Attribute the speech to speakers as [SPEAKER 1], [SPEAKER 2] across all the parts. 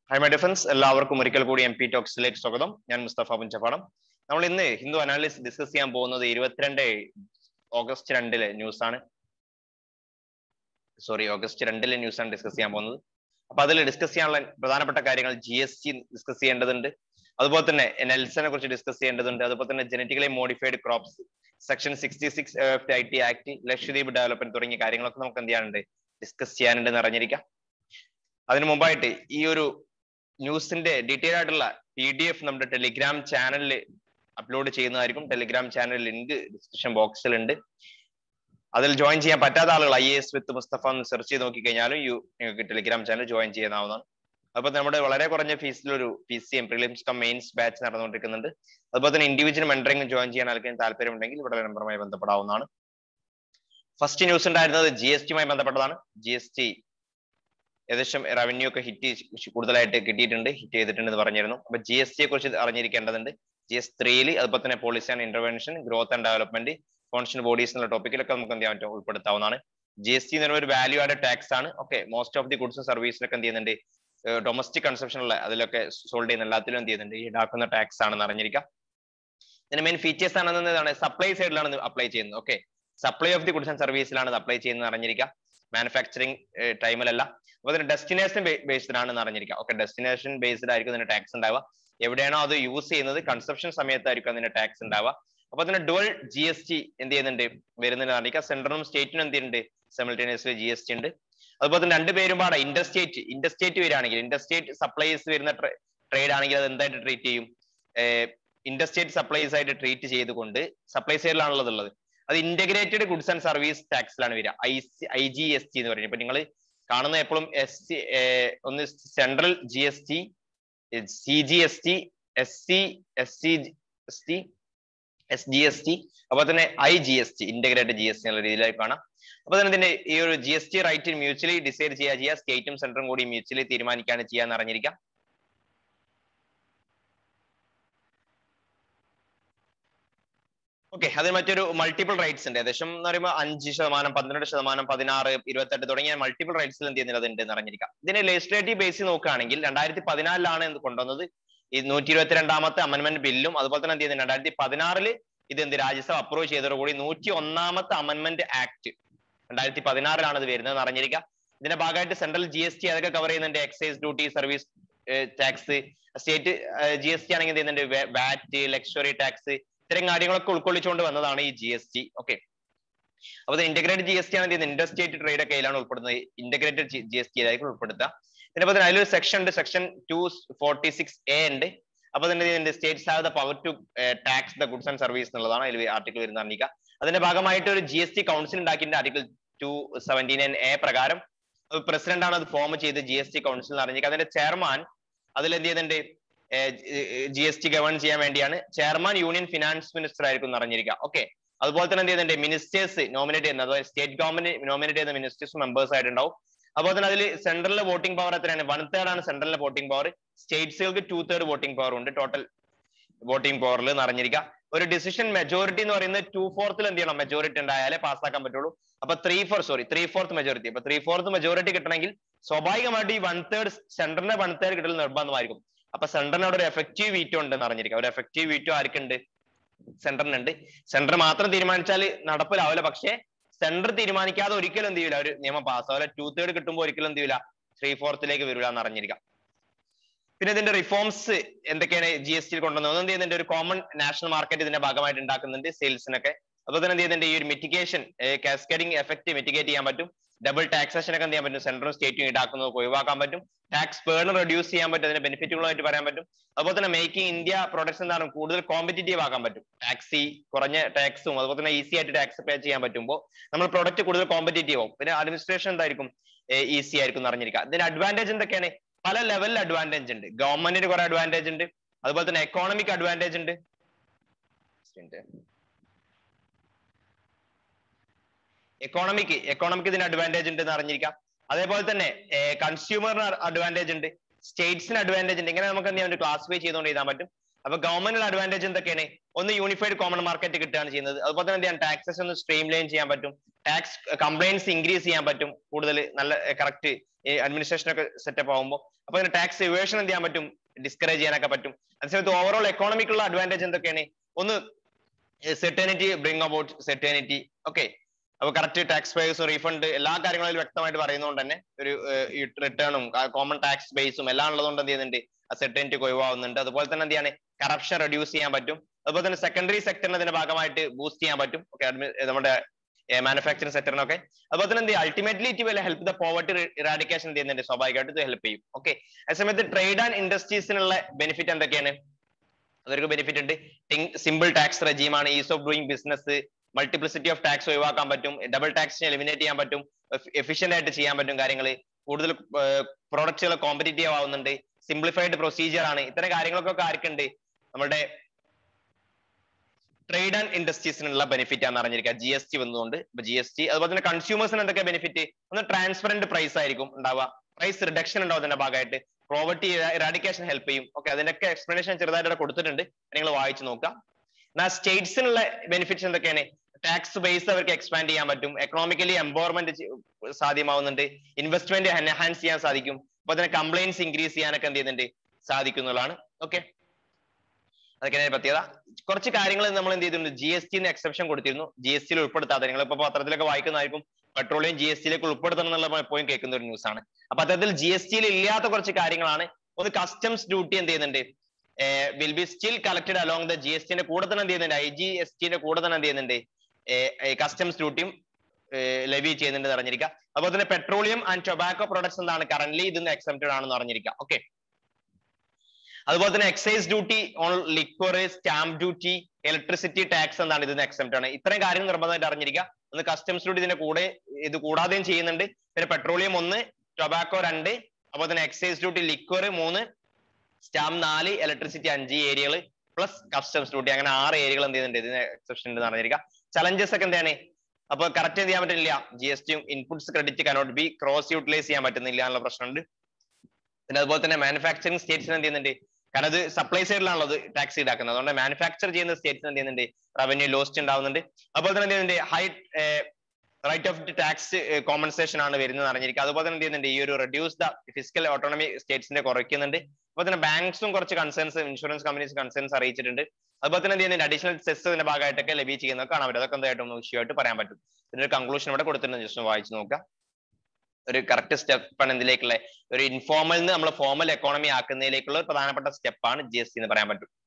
[SPEAKER 1] high my defence എല്ലാവർക്കും ഒരിക്കൽ കൂടി എം പി ടോക്സിലേക്ക് സ്വാഗതം ഞാൻ മുസ്തഫ പുഞ്ചപ്പാടം നമ്മൾ ഇന്ന് ഹിന്ദു അനാലിസിസ് ഡിസ്കസ് ചെയ്യാൻ പോകുന്നത് ഇരുപത്തിരണ്ട് ഓഗസ്റ്റ് രണ്ടിലെ ന്യൂസ് ആണ് സോറി ഓഗസ്റ്റ് രണ്ടിലെ ന്യൂസ് ആണ് ഡിസ്കസ് ചെയ്യാൻ പോകുന്നത് അപ്പൊ അതിൽ ഡിസ്കസ് ചെയ്യാനുള്ള പ്രധാനപ്പെട്ട കാര്യങ്ങൾ ജി എസ് ടി ഡിസ്കസ് ചെയ്യേണ്ടതുണ്ട് അതുപോലെ തന്നെ നെൽസനെ കുറിച്ച് ഡിസ്കസ് ചെയ്യേണ്ടതുണ്ട് അതുപോലെ തന്നെ genetically modified crops section sixty six F I T act Lakshadweep development തുടങ്ങിയ കാര്യങ്ങളൊക്കെ നമുക്ക് എന്ത് ചെയ്യാനുണ്ട് ഡിസ്കസ് ചെയ്യാനുണ്ട് അറിഞ്ഞിരിക്കാം അതിനു മുമ്പായിട്ട് ഈ ഒരു ന്യൂസിന്റെ ഡീറ്റെയിൽ ആയിട്ടുള്ള പി ഡി എഫ് നമ്മുടെ ടെലിഗ്രാം ചാനലിൽ അപ്ലോഡ് ചെയ്യുന്നതായിരിക്കും ടെലിഗ്രാം ചാനൽ ലിങ്ക് ഡിസ്ക്രിപ്ഷൻ ബോക്സിൽ ഉണ്ട് അതിൽ ജോയിൻ ചെയ്യാൻ പറ്റാത്ത ആളുകൾ ഐ എസ് വിത്ത് മുസ്തഫ എന്ന് സെർച്ച് ചെയ്ത് നോക്കിക്കഴിഞ്ഞാലും യു നിങ്ങൾക്ക് ടെലിഗ്രാം ചാനൽ ജോയിൻ ചെയ്യാവുന്നതാണ് അതുപോലെ നമ്മുടെ വളരെ കുറഞ്ഞ ഫീസിൽ ഒരു P C M prelims cum mains batch നടന്നുകൊണ്ടിരിക്കുന്നുണ്ട് അതുപോലെ തന്നെ ഇൻഡിവിജ്വൽ മെന്ററിംഗ് ജോയിൻ ചെയ്യാൻ ആർക്കെങ്കിലും താല്പര്യമുണ്ടെങ്കിൽ ഇവിടെ നമ്പറുമായി ബന്ധപ്പെടാവുന്നതാണ് ഫസ്റ്റ് ന്യൂസ് ഉണ്ടായിരുന്നത് ജി എസ് ടിയുമായി ബന്ധപ്പെട്ടതാണ് ജി എസ് ടി ഏകദേശം റവന്യൂ ഒക്കെ ഹിറ്റ് കൂടുതലായിട്ട് കിട്ടിയിട്ടുണ്ട് ഹിറ്റ് ചെയ്തിട്ടുണ്ട് എന്ന് പറഞ്ഞിരുന്നു അപ്പൊ ജി എസ് ടിയെ കുറിച്ച് അറിഞ്ഞിരിക്കേണ്ടതുണ്ട് ജി എസ് ത്രീയിൽ അതുപോലെ തന്നെ policy and intervention growth and development constant bodies എന്നുള്ള ടോപ്പിക്കിലൊക്കെ നമുക്ക് എന്ത് ചെയ്യാൻ പറ്റും ഉൾപ്പെടുത്താവുന്നതാണ് ജി എസ് ടി എന്ന് പറയുന്ന ഒരു വാല്യൂ ആഡ് ടാക്സ് ആണ് ഓക്കെ മോസ്റ്റ് ഓഫ് ദി ഗുഡ്സും സർവീസിലൊക്കെ എന്ത് ചെയ്യുന്നുണ്ട് ഡൊമസ്റ്റിക് കൺസപ്ഷനുള്ള അതിലൊക്കെ സോൾവ് ചെയ്യുന്ന എല്ലാത്തിലും എന്ത് ചെയ്യുന്നുണ്ട് ഈടാക്കുന്ന ടാക്സ് ആണെന്ന് അറിഞ്ഞിരിക്കാം ഇതിന്റെ മെയിൻ ഫീച്ചേഴ്സ് ആണെന്നതാണ് സപ്ലൈ സൈഡിലാണ് അപ്ലൈ ചെയ്യുന്നത് okay supply of the goods and സർവീസിലാണ് ഇത് അപ്ലൈ ചെയ്യുന്നത് അറിഞ്ഞിരിക്കാം മാനുഫാക്ചറിങ് ടൈമിലല്ല അപ്പൊ അതിന് ഡെസ്റ്റിനേഷൻ ബേസ്ഡ് ആണെന്ന് അറിഞ്ഞിരിക്കാം ഓക്കെ ഡെസ്റ്റിനേഷൻ ബേസ്ഡ് ആയിരിക്കും ഇതിന്റെ ടാക്സ് ഉണ്ടാവുക എവിടെയാണോ അത് യൂസ് ചെയ്യുന്നത് കൺസപ്ഷൻ സമയത്തായിരിക്കും അതിന്റെ ടാക്സ് ഉണ്ടാവുക അപ്പൊ അതിന് ഡുവൽ ജി എസ് ടി എന്ത് ചെയ്യുന്നുണ്ട് വരുന്നുണ്ട് അറിയിക്കാം സെൻട്രലും സ്റ്റേറ്റിനും എന്ത് ചെയ്യുന്നുണ്ട് സെമിൾട്ടേനിയസ്ലി ജി എസ് ടി ഉണ്ട് അതുപോലെ തന്നെ രണ്ടുപേരും പാടെ ഇൻഡർസ്റ്റേറ്റ് ഇൻഡർസ്റ്റേറ്റ് വരികയാണെങ്കിൽ ഇൻഡർസ്റ്റേറ്റ് സപ്ലൈസ് വരുന്ന ട്രേഡ് ആണെങ്കിൽ അത് എന്തായിട്ട് ട്രീറ്റ് ചെയ്യും ഇൻഡർസ്റ്റേറ്റ് സപ്ലൈസ് ആയിട്ട് ട്രീറ്റ് ചെയ്തുകൊണ്ട് സപ്ലൈ സൈഡിലാണുള്ളത് ഉള്ളത് അത് ഇന്റഗ്രേറ്റഡ് ഗുഡ്സ് ആൻഡ് സർവീസ് ടാക്സിലാണ് വരിക I I G S T എന്ന് പറയുന്നത് ഇപ്പൊ നിങ്ങൾ കാണുന്ന എപ്പോഴും എസ് സി ഒന്ന് central G S T C G S T S C S C S T S G S T അതുപോലെ തന്നെ I G S T integrated G S T എന്നുള്ള രീതിയിലായി കാണാം അപ്പൊ തന്നെ ഇതിന്റെ ഈ ഒരു G S T right mutually decide ചെയ്യുക ചെയ്യുക സ്റ്റേറ്റും സെൻട്രലും കൂടി മ്യൂച്വലി തീരുമാനിക്കുകയാണ് ചെയ്യാന്ന് അറിഞ്ഞിരിക്കാം ഓക്കെ അതിന് മറ്റൊരു മൾട്ടിപ്പിൾ റൈറ്റ്സ് ഉണ്ട് ഏകദേശം എന്ന് പറയുമ്പോൾ അഞ്ച് ശതമാനം പന്ത്രണ്ട് ശതമാനം പതിനാറ് ഇരുപത്തെട്ട് തുടങ്ങിയ മൾട്ടിപ്പിൾ റൈറ്റ്സിൽ എന്ത് ചെയ്യുന്നത് ഉണ്ട് എന്ന് അറിഞ്ഞിരിക്കാം ഇതിന്റെ ലെജിസ്ലേറ്റീവ് ബേസ് നോക്കുകയാണെങ്കിൽ രണ്ടായിരത്തി പതിനാലിലാണ് ഇത് കൊണ്ടുവന്നത് ഈ നൂറ്റി ഇരുപത്തിരണ്ടാമത്തെ അമൻമെന്റ് ബില്ലും അതുപോലെ തന്നെ എന്ത് ചെയ്യുന്നത് രണ്ടായിരത്തി പതിനാറില് ഇത് എന്ത് രാജ്യസഭ അപ്രൂവ് ചെയ്തതോടുകൂടി നൂറ്റി ഒന്നാമത്തെ അമൻമെന്റ് ആക്ട് രണ്ടായിരത്തി പതിനാറിലാണ് ഇത് വരുന്നത് അറിഞ്ഞിരിക്കുക ഇതിന്റെ ഭാഗമായിട്ട് സെൻട്രൽ ജി എസ് ടി അതൊക്കെ കവർ ചെയ്യുന്നുണ്ട് excise duty service tax state G S T ആണെങ്കിൽ ചെയ്യുന്നുണ്ട് വാറ്റ് ലക്ഷറി ടാക്സ് ഇത്തരം കാര്യങ്ങളൊക്കെ ഉൾക്കൊള്ളിച്ചുകൊണ്ട് വന്നതാണ് ഈ ജി എസ് ടി ഓക്കെ അപ്പൊ ഇന്റഗ്രേറ്റഡ് ജി എസ് ടി ആണ് ചെയ്യുന്നത് ഇൻഡർസ്റ്റേറ്റ് ട്രേഡ് ഒക്കെ അതിലാണ് ഉൾപ്പെടുന്നത് ഇന്റഗ്രേറ്റഡ് ജി എസ് ടി ആയിരിക്കും ഉൾപ്പെടുത്തുക പിന്നെ അതിന് അതിലൊരു സെക്ഷൻ ഉണ്ട് section two forty six A ഉണ്ട് അപ്പൊ തന്നെ states have the power to tax the goods and service എന്നുള്ളതാണ് അതിൽ ആർട്ടിക്കിൾ വരുന്ന അറിയിക്കുക അതിന്റെ ഭാഗമായിട്ട് ഒരു ജി എസ് ടി കൗൺസിൽ ഉണ്ടാക്കിയിട്ടുണ്ട് article two seventy nine A പ്രകാരം പ്രസിഡന്റ് ആണ് അത് ഫോം ചെയ്ത് ജി എസ് ടി കൗൺസിൽ അറിഞ്ഞിരിക്കുക അതിന്റെ ചെയർമാൻ അതിൽ എന്ത് ചെയ്യുന്നുണ്ട് ജി എസ് ടി ഗവൺ ചെയ്യാൻ വേണ്ടിയാണ് ചെയർമാൻ യൂണിയൻ ഫിനാൻസ് മിനിസ്റ്റർ ആയിരിക്കും അറിഞ്ഞിരിക്കുക ഓക്കെ അതുപോലെ തന്നെ എന്ത് ചെയ്യുന്നുണ്ട് മിനിസ്റ്റേഴ്സ് നോമിനേറ്റ് ചെയ്യുന്നത് അതായത് സ്റ്റേറ്റ് ഗവൺമെന്റ് നോമിനേറ്റ് ചെയ്യുന്ന മിനിസ്റ്റേഴ്സ് മെമ്പേഴ്സ് ആയിട്ടുണ്ടാവും അതുപോലെ തന്നെ അതിൽ സെൻട്രലിലെ വോട്ടിംഗ് പവർ എത്രയാണ് വൺ തേർഡ് ആണ് സെൻട്രലിലെ വോട്ടിംഗ് പവർ സ്റ്റേറ്റ്സുകൾക്ക് ടു തേർഡ് വോട്ടിംഗ് പവർ ഉണ്ട് ടോട്ടൽ വോട്ടിംഗ് പവറിൽ എന്ന് അറിഞ്ഞിരിക്കുക ഒരു ഡിസിഷൻ മെജോറിറ്റി എന്ന് പറയുന്നത് ടു ഫോർത്തിൽ എന്ത് ചെയ്യണം മെജോറിറ്റി ഉണ്ടായാലേ പാസ്സാക്കാൻ പറ്റുള്ളൂ അപ്പൊ three four sorry three fourth majority അപ്പൊ ത്രീ ഫോർത്ത് മെജോറിറ്റി കിട്ടണമെങ്കിൽ സ്വാഭാവികമായിട്ട് ഈ വൺ തേർഡ് സെൻട്രലിന്റെ വൺ തേർഡ് കിട്ടൽ നിർബന്ധമായിരിക്കും അപ്പൊ സെൻട്രലിന് അവിടെ ഒരു എഫക്റ്റീവ് വീറ്റോ ഉണ്ടെന്ന് അറിഞ്ഞിരിക്കുക ഒരു എഫക്റ്റീവ് വീറ്റോ ആർക്കുണ്ട് സെൻട്രലിനുണ്ട് സെൻട്രൽ മാത്രം തീരുമാനിച്ചാൽ നടപ്പിലാവില്ല പക്ഷേ സെൻട്രൽ തീരുമാനിക്കാതെ ഒരിക്കലും എന്ത് ചെയ്യില്ല ഒരു നിയമം പാസ്സാവില്ല ടു തേർഡ് കിട്ടുമ്പോൾ ഒരിക്കലും എന്ത് ചെയ്യില്ല ത്രീ ഫോർത്തിലേക്ക് വരില്ല എന്ന് അറിഞ്ഞിരിക്കാം പിന്നെ ഇതിന്റെ റിഫോംസ് എന്തൊക്കെയാണ് ജി എസ് ടിയിൽ കൊണ്ടുവന്നത് എന്ത് ചെയ്യുന്നുണ്ട് ഒരു കോമൺ നാഷണൽ മാർക്കറ്റ് ഇതിന്റെ ഭാഗമായിട്ട് ഉണ്ടാക്കുന്നുണ്ട് സെയിൽസിനൊക്കെ അതുപോലെ തന്നെ എന്ത് ചെയ്യുന്നുണ്ട് ഈ ഒരു മിറ്റിഗേഷൻ കാസ്കേഡിംഗ് എഫക്ട് മിറ്റിഗേറ്റ് ചെയ്യാൻ പറ്റും ഡബിൾ ടാക്സേഷൻ ഒക്കെ എന്ത് ചെയ്യാൻ പറ്റും സെൻട്രലും സ്റ്റേറ്റും ഈടാക്കുന്നത് ഒഴിവാക്കാൻ പറ്റും ടാക്സ് പേർൺ റെഡ്യൂസ് ചെയ്യാൻ പറ്റും അതിന്റെ ബെനിഫിറ്റുകളായിട്ട് പറയാൻ പറ്റും അതുപോലെ തന്നെ മേക്കിംഗ് ഇന്ത്യ പ്രൊഡക്ട്സ് എന്താണ് കൂടുതൽ കോമ്പറ്റീറ്റീവ് ആക്കാൻ പറ്റും ടാക്സി കുറഞ്ഞ ടാക്സും അതുപോലെ തന്നെ ഈസി ആയിട്ട് ടാക്സ് പേ ചെയ്യാൻ പറ്റുമ്പോൾ നമ്മൾ പ്രൊഡക്റ്റ് കൂടുതൽ കോമ്പറ്റീറ്റീവ് ആവും പിന്നെ അഡ്മിനിസ്ട്രേഷൻ എന്തായിരിക്കും ഈസി ആയിരിക്കും അറിഞ്ഞിരിക്കുക ഇതിന്റെ അഡ്വാൻറ്റേജ് എന്തൊക്കെയാണ് പല ലെവലിൽ അഡ്വാൻറ്റേജ് ഉണ്ട് ഗവൺമെന്റിന് കുറെ അഡ്വാൻറ്റേജ് ഉണ്ട് അതുപോലെ തന്നെ എക്കോണമിക് അഡ്വാൻറ്റേജ് ഉണ്ട് എക്കോണമിക്ക് എക്കോണമിക്ക് ഇതിന് അഡ്വാൻറ്റേജ് ഉണ്ട് എന്ന് അറിഞ്ഞിരിക്കാം അതേപോലെ തന്നെ കൺസ്യൂമറിന് അഡ്വാൻറ്റേജ് ഉണ്ട് സ്റ്റേറ്റ്സിന് അഡ്വാൻറ്റേജ് ഉണ്ട് ഇങ്ങനെ നമുക്ക് എന്ത് ചെയ്യാൻ ക്ലാസിഫൈ ചെയ്തുകൊണ്ട് എഴുതാൻ പറ്റും അപ്പൊ ഗവൺമെന്റിന് അഡ്വാൻറ്റേജ് എന്തൊക്കെയാണ് ഒന്ന് യൂണിഫൈഡ് കോമൺ മാർക്കറ്റ് കിട്ടുകയാണ് ചെയ്യുന്നത് അതുപോലെ തന്നെ എന്ത് ചെയ്യാൻ ടാക്സസ് ഒന്ന് സ്ട്രീം ലൈൻ ചെയ്യാൻ പറ്റും ടാക്സ് കംപ്ലൈൻസ് ഇൻക്രീസ് ചെയ്യാൻ പറ്റും കൂടുതൽ നല്ല കറക്റ്റ് അഡ്മിനിസ്ട്രേഷൻ ഒക്കെ സെറ്റപ്പ് ആകുമ്പോൾ അപ്പൊ അതിന് ടാക്സ് ഇവേഷൻ എന്ത് ചെയ്യാൻ പറ്റും ഡിസ്കറേജ് ചെയ്യാനൊക്കെ പറ്റും അതേസമയത്ത് ഓവറോൾ എക്കോണമിക്കുള്ള അഡ്വാൻറ്റേജ് എന്തൊക്കെയാണ് ഒന്ന് certainty bring about certainty okay അപ്പൊ കറക്റ്റ് ടാക്സ് പേയേഴ്സും റീഫണ്ട് എല്ലാ കാര്യങ്ങളും വ്യക്തമായിട്ട് പറയുന്നതുകൊണ്ട് തന്നെ ഒരു ഈ റിട്ടേണും കോമൺ ടാക്സ് ബേസും എല്ലാം ഉള്ളതുകൊണ്ട് എന്ത് ചെയ്യുന്നുണ്ട് ആ സെർട്ടേണിറ്റി ഒഴിവാകുന്നുണ്ട് അതുപോലെ തന്നെ എന്ത് ചെയ്യാണ് കറപ്ഷൻ റെഡ്യൂസ് ചെയ്യാൻ പറ്റും അതുപോലെ തന്നെ സെക്കൻഡറി സെക്ടറിന് ഇതിന്റെ ഭാഗമായിട്ട് ബൂസ്റ്റ് ചെയ്യാൻ പറ്റും ഓക്കെ നമ്മുടെ മാനുഫാക്ചറിംഗ് സെക്ടറിനൊക്കെ അതുപോലെ തന്നെ എന്ത് ചെയ്യും ultimately it will help the poverty eradication ചെയ്യുന്നുണ്ട് സ്വാഭാവികമായിട്ട് ഇത് ഹെൽപ്പ് ചെയ്യും ഓക്കെ അതേസമയത്ത് ട്രേഡ് ആൻഡ് ഇൻഡസ്ട്രീസിനുള്ള ബെനിഫിറ്റ് എന്തൊക്കെയാണ് അവർക്ക് ബെനിഫിറ്റ് ഉണ്ട് സിമ്പിൾ ടാക്സ് റെജീമാണ് ease of doing business multiplicity of tax ഒഴിവാക്കാൻ പറ്റും ഡബിൾ ടാക്സിനെ എലിമിനേറ്റ് ചെയ്യാൻ പറ്റും എഫിഷ്യന്റ് ആയിട്ട് ചെയ്യാൻ പറ്റും കാര്യങ്ങൾ കൂടുതൽ പ്രോഡക്റ്റുകൾ കോമ്പറ്റീറ്റീവ് ആവുന്നുണ്ട് സിംപ്ലിഫൈഡ് പ്രൊസീജിയർ ആണ് ഇത്തരം കാര്യങ്ങളൊക്കെ ആർക്കുണ്ട് നമ്മുടെ ട്രേഡ് ആൻഡ് ഇൻഡസ്ട്രീസിനുള്ള ബെനിഫിറ്റ് ആണെന്ന് അറിഞ്ഞിരിക്കുക ജി എസ് ടി വന്നുകൊണ്ട് ജി എസ് ടി അതുപോലെ തന്നെ കൺസ്യൂമേഴ്സിന് എന്തൊക്കെ ബെനിഫിറ്റ് ഒന്ന് ട്രാൻസ്പെറന്റ് പ്രൈസ് ആയിരിക്കും ഉണ്ടാവുക പ്രൈസ് റിഡക്ഷൻ ഉണ്ടാവും അതിന്റെ ഭാഗമായിട്ട് പ്രോവർട്ടി ഇറാഡിക്കേഷൻ ഹെൽപ്പ് ചെയ്യും ഓക്കെ അതിനൊക്കെ എക്സ്പ്ലനേഷൻ ചെറുതായിട്ട് കൊടുത്തിട്ടുണ്ട് നിങ്ങൾ വായിച്ചു നോക്കാം എന്നാൽ സ്റ്റേറ്റ്സിനുള്ള ബെനിഫിറ്റ്സ് എന്തൊക്കെയാണ് ടാക്സ് ബേസ് അവർക്ക് എക്സ്പാൻഡ് ചെയ്യാൻ പറ്റും എക്കണോമിക്കലി എംപവർമെന്റ് സാധ്യമാവുന്നുണ്ട് ഇൻവെസ്റ്റ്മെന്റ് എൻഹാൻസ് ചെയ്യാൻ സാധിക്കും അപ്പൊ അതിന് കംപ്ലൈൻസ് ഇൻക്രീസ് ചെയ്യാനൊക്കെ എന്ത് ചെയ്യുന്നുണ്ട് സാധിക്കുന്നതാണ് ഓക്കെ അതൊക്കെയാണ് പ്രത്യേകത കുറച്ച് കാര്യങ്ങൾ നമ്മൾ എന്ത് ചെയ്തിട്ടുണ്ട് ജി എസ് ടിന്ന് എക്സെപ്ഷൻ കൊടുത്തിരുന്നു ജി എസ് ടിയിൽ ഉൾപ്പെടുത്താതെ നിങ്ങൾ ഇപ്പൊ പത്രത്തിലൊക്കെ വായിക്കുന്നതായിരിക്കും പെട്രോളിയം ജി എസ് ടിയിലേക്ക് ഉൾപ്പെടുത്തണം എന്നുള്ള എപ്പോഴും കേൾക്കുന്ന ഒരു ന്യൂസ് ആണ് അപ്പൊ അത്തരത്തിൽ ജി എസ് ടിയിൽ ഇല്ലാത്ത കുറച്ച് കാര്യങ്ങളാണ് ഒന്ന് കസ്റ്റംസ് ഡ്യൂട്ടി എന്ത് ചെയ്യുന്നുണ്ട് will be still collected along the G S ടിന്റെ കൂടെ തന്നെ എന്ത് ചെയ്യുന്നുണ്ട് ഐ ജി എസ് ടിന്റെ കൂടെ തന്നെ എന്ത് ചെയ്യുന്നുണ്ട് കസ്റ്റംസ് ഡ്യൂട്ടിയും ലെവി ചെയ്യുന്നുണ്ട് അറിഞ്ഞിരിക്കുക അതുപോലെ തന്നെ പെട്രോളിയം ആൻഡ് ടൊബാക്കോ പ്രൊഡക്ട്സ് എന്താണ് കറന്റ് ഇതിന്ന് എക്സെപ്റ്റഡ് ആണെന്ന് അറിഞ്ഞിരിക്കുക ഓക്കെ അതുപോലെ തന്നെ excise duty on liquor stamp duty electricity tax എന്താണ് ഇതിന് എക്സെപ്റ്റ് ആണ് ഇത്രയും കാര്യങ്ങൾ നിർബന്ധമായിട്ട് അറിഞ്ഞിരിക്കുക ഒന്ന് കസ്റ്റംസ് ഡ്യൂട്ടി ഇതിന്റെ കൂടെ ഇത് കൂടാതെയും ചെയ്യുന്നുണ്ട് പിന്നെ പെട്രോളിയം ഒന്ന് ടൊബാക്കോ രണ്ട് അതുപോലെ തന്നെ എക്സൈസ് ഡ്യൂട്ടി ലിക്വർ മൂന്ന് സ്റ്റാമ്പ് നാല് ഇലക്ട്രിസിറ്റി അഞ്ച് ഏരിയകൾ പ്ലസ് കസ്റ്റംസ് ഡ്യൂട്ടി അങ്ങനെ ആറ് ഏരിയകൾ എന്ത് ചെയ്യുന്നുണ്ട് ഇതിന് എക്സെപ്ഷൻ ഉണ്ട് അറിഞ്ഞിരിക്കുക ചലഞ്ചസ് ഒക്കെ എന്താണ് അപ്പൊ കറക്റ്റ് ചെയ്യാൻ പറ്റുന്നില്ല ജി എസ് ടിയും inputs credit cannot be cross utilise ചെയ്യാൻ പറ്റുന്നില്ല എന്നുള്ള പ്രശ്നമുണ്ട് പിന്നെ അതുപോലെ തന്നെ മാനുഫാക്ചറിങ് സ്റ്റേറ്റ്സിന് എന്ത് ചെയ്യുന്നുണ്ട് കാരണം അത് സപ്ലൈ സൈഡിലാണല്ലോ അത് ടാക്സ് ഈടാക്കുന്നത് അതുകൊണ്ട് മാനുഫാക്ചർ ചെയ്യുന്ന സ്റ്റേറ്റ്സിന് എന്ത് ചെയ്യുന്നുണ്ട് റവന്യൂ ലോസ്റ്റ് ഉണ്ടാവുന്നുണ്ട് അതുപോലെ തന്നെ എന്ത് ചെയ്യുന്നുണ്ട് high rate of tax compensation ആണ് വരുന്നത് അറിഞ്ഞിരിക്കുക അതുപോലെ തന്നെ എന്ത് ചെയ്യുന്നുണ്ട് ഈ ഒരു റെഡ്യൂസ് ദ ഫിസിക്കൽ ഓട്ടോണമി സ്റ്റേറ്റ്സിന്റെ കുറയ്ക്കുന്നുണ്ട് അതുപോലെ തന്നെ ബാങ്ക്സും കുറച്ച് കൺസേൺസ് ഇൻഷുറൻസ് കമ്പനീസ് കൺസേൺസ് അറിയിച്ചിട്ടുണ്ട് അതുപോലെ തന്നെ എന്ത് ചെയ്യുന്നുണ്ട് അഡീഷണൽ സെസ് ഇതിന്റെ ഭാഗമായിട്ടൊക്കെ ലഭ്യ ചെയ്യുന്നത് കാണാൻ പറ്റും അതൊക്കെ എന്തായിട്ടും വിഷയമായിട്ട് പറയാൻ പറ്റും ഇതിന്റെ കൺക്ലൂഷൻ ഇവിടെ കൊടുത്തിട്ടുണ്ട് ജസ്റ്റ് വായിച്ചു നോക്കാം ഒരു കറക്റ്റ് സ്റ്റെപ്പാണ് എന്തിലേക്കുള്ള ഒരു ഇൻഫോർമൽ നിന്ന് നമ്മൾ ഫോർമൽ എക്കോണമി ആക്കുന്നതിലേക്കുള്ള ഒരു പ്രധാനപ്പെട്ട സ്റ്റെപ്പാണ് ജി എസ് ടി എന്ന് പറയാൻ പറ്റും